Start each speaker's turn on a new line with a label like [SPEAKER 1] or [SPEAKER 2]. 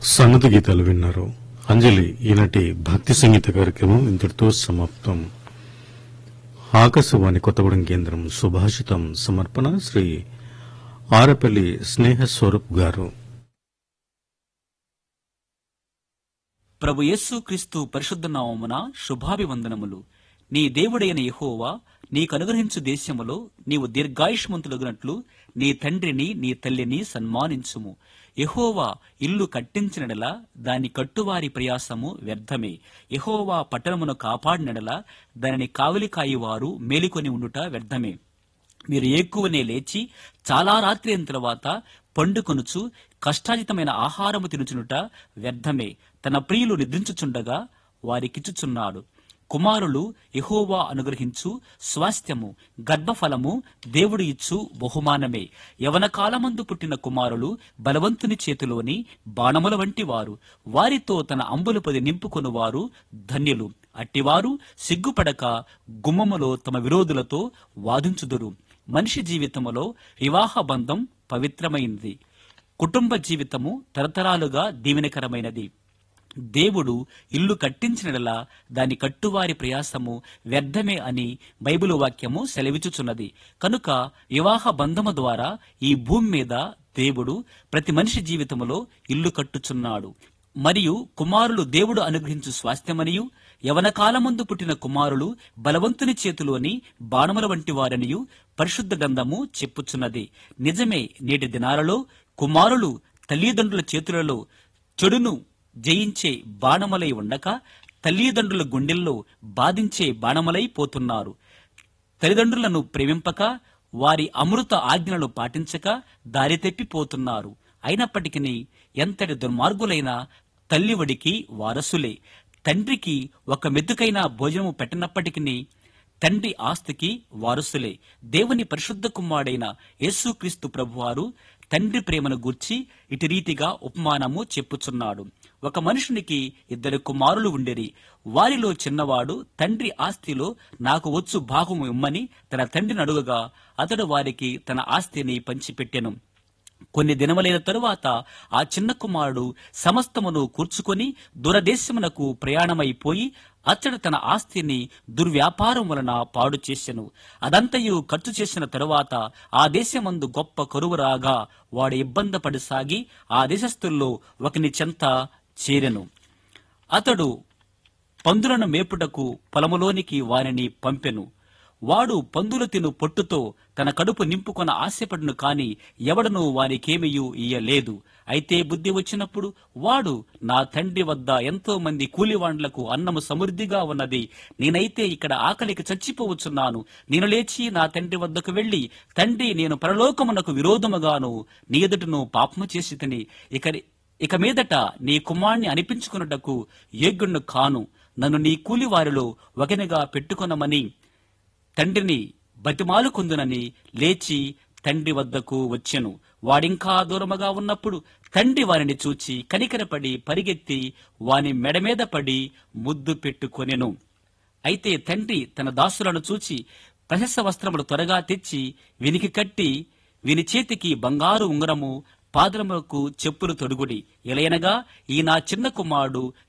[SPEAKER 1] సన్నతి గీతాలు విన్నారు అంజలి ఈనాటి భక్తి సంగీత కార్యక్రమం ఇంతటితో సమాప్తం ఆకాశవాణి కొత్తగూడెం కేంద్రం సుభాషితం సమర్పణ శ్రీ ఆరపల్లి స్నేహ స్వరూప్ గారు
[SPEAKER 2] ప్రభు యేసు క్రీస్తు పరిశుద్ధ నామమున శుభాభివందనములు నీ దేవుడైన యెహోవా నీకు అనుగ్రహించు దేశములో నీవు దీర్ఘాయుష్మంతులగునట్లు నీ తండ్రిని నీ తల్లిని సన్మానించుము యెహోవా ఇల్లు కట్టించినడల దాని కట్టువారి ప్రయాసము వ్యర్థమే యెహోవా పట్టణమును కాపాడినడల దానిని కావలి కాయువారు మేలుకొని ఉండుట వ్యర్థమే మీరు ఎక్కువనే లేచి చాలా రాత్రి అయిన తర్వాత పండుకొనుచు కష్టాజితమైన ఆహారము తినుచునుట వ్యర్థమే తన ప్రియులు నిద్రించుచుండగా వారికిచ్చుచున్నాడు కుమారులు యెహోవా అనుగ్రహించు స్వాస్థ్యము గర్భఫలము దేవుడు ఇచ్చు బహుమానమే యవన కాలమందు పుట్టిన కుమారులు బలవంతుని చేతిలోని బాణముల వంటి వారు వారితో తన అంబులపది నింపుకొనువారు ధన్యులు అట్టివారు సిగ్గుపడక గుమ్మములో తమ విరోధులతో వాదించుదురు మనిషి జీవితములో వివాహ బంధం పవిత్రమైనది కుటుంబ జీవితము తరతరాలుగా దీవెనకరమైనది దేవుడు ఇల్లు కట్టించినలా దాని కట్టువారి ప్రయాసము వ్యర్థమే అని బైబిలు వాక్యము సెలవిచుచున్నది కనుక వివాహ బంధము ద్వారా ఈ భూమి మీద దేవుడు ప్రతి మనిషి జీవితములో ఇల్లు కట్టుచున్నాడు మరియు కుమారులు దేవుడు అనుగ్రహించు స్వాస్థ్యమనియు యవన కాలమందు పుట్టిన కుమారులు బలవంతుని చేతిలోని బాణముల వంటి వారనియు పరిశుద్ధ గ్రంథము చెప్పుచున్నది నిజమే నేటి దినాలలో కుమారులు తల్లిదండ్రుల చేతులలో చెడును జయించే బాణములై ఉండక తల్లిదండ్రుల గుండెల్లో బాధించే బాణములై పోతున్నారు తల్లిదండ్రులను ప్రేమింపక వారి అమృత ఆజ్ఞలను పాటించక దారి తప్పిపోతున్నారు అయినప్పటికీ ఎంతటి దుర్మార్గులైన తల్లివడికి వారసులే తండ్రికి ఒక మెతుకైన భోజనము పెట్టినప్పటికీ తండ్రి ఆస్తికి వారసులే దేవుని పరిశుద్ధ కుమారుడైన యేసుక్రీస్తు ప్రభువారు తండ్రి ప్రేమను గూర్చి ఇటు రీతిగా ఉపమానము చెప్పుచున్నాడు ఒక మనుషునికి ఇద్దరు కుమారులు ఉండిరి వారిలో చిన్నవాడు తండ్రి ఆస్తిలో నాకు వచ్చు భాగము ఇమ్మని తన తండ్రిని అడుగగా అతడు వారికి తన ఆస్తిని పంచిపెట్టెను కొన్ని దినములైన తరువాత ఆ చిన్న కుమారుడు సమస్తమును కూర్చుకొని దూరదేశమునకు ప్రయాణమైపోయి అతడు తన ఆస్తిని దుర్వ్యాపారం వలన పాడు చేసెను అదంతయు ఖర్చు చేసిన తరువాత ఆ దేశమందు గొప్ప కరువు రాగా వాడు ఇబ్బంది పడిసాగి ఆ దేశస్థుల్లో ఒకని చెంత చేరెను అతడు పందులను మేపుటకు పొలములోనికి వారిని పంపెను వాడు పందులు తిను పొట్టుతో తన కడుపు నింపుకొన ఆశపడును కాని ఎవడనూ వానికేమియూ ఇయ్యలేదు అయితే బుద్ధి వచ్చినప్పుడు వాడు నా తండ్రి వద్ద ఎంతో మంది కూలివాండ్లకు అన్నము సమృద్ధిగా ఉన్నది నేనైతే ఇక్కడ ఆకలికి చచ్చిపోవచ్చున్నాను నేను లేచి నా తండ్రి వద్దకు వెళ్లి తండ్రి నేను పరలోకమునకు విరోధముగాను నీ ఎదుటను పాపము చేసి తిని ఇక ఇక మీదట నీ కుమార్ని అనిపించుకున్నటకు యోగ్యుణ్ణు కాను నన్ను నీ కూలివారిలో ఒకనిగా పెట్టుకొనమని తండ్రిని బతిమాలుకుందునని లేచి తండ్రి వద్దకు వచ్చెను వాడింకా దూరముగా ఉన్నప్పుడు తండ్రి వారిని చూచి కనికరపడి పరిగెత్తి వాని మెడ మీద పడి ముద్దు పెట్టుకొనెను అయితే తండ్రి తన దాసులను చూచి ప్రశస్త వస్త్రములు త్వరగా తెచ్చి వినికి కట్టి విని చేతికి బంగారు ఉంగరము పాదములకు చెప్పులు తొడుగుడి ఎలయనగా ఈ నా చిన్న కుమారుడు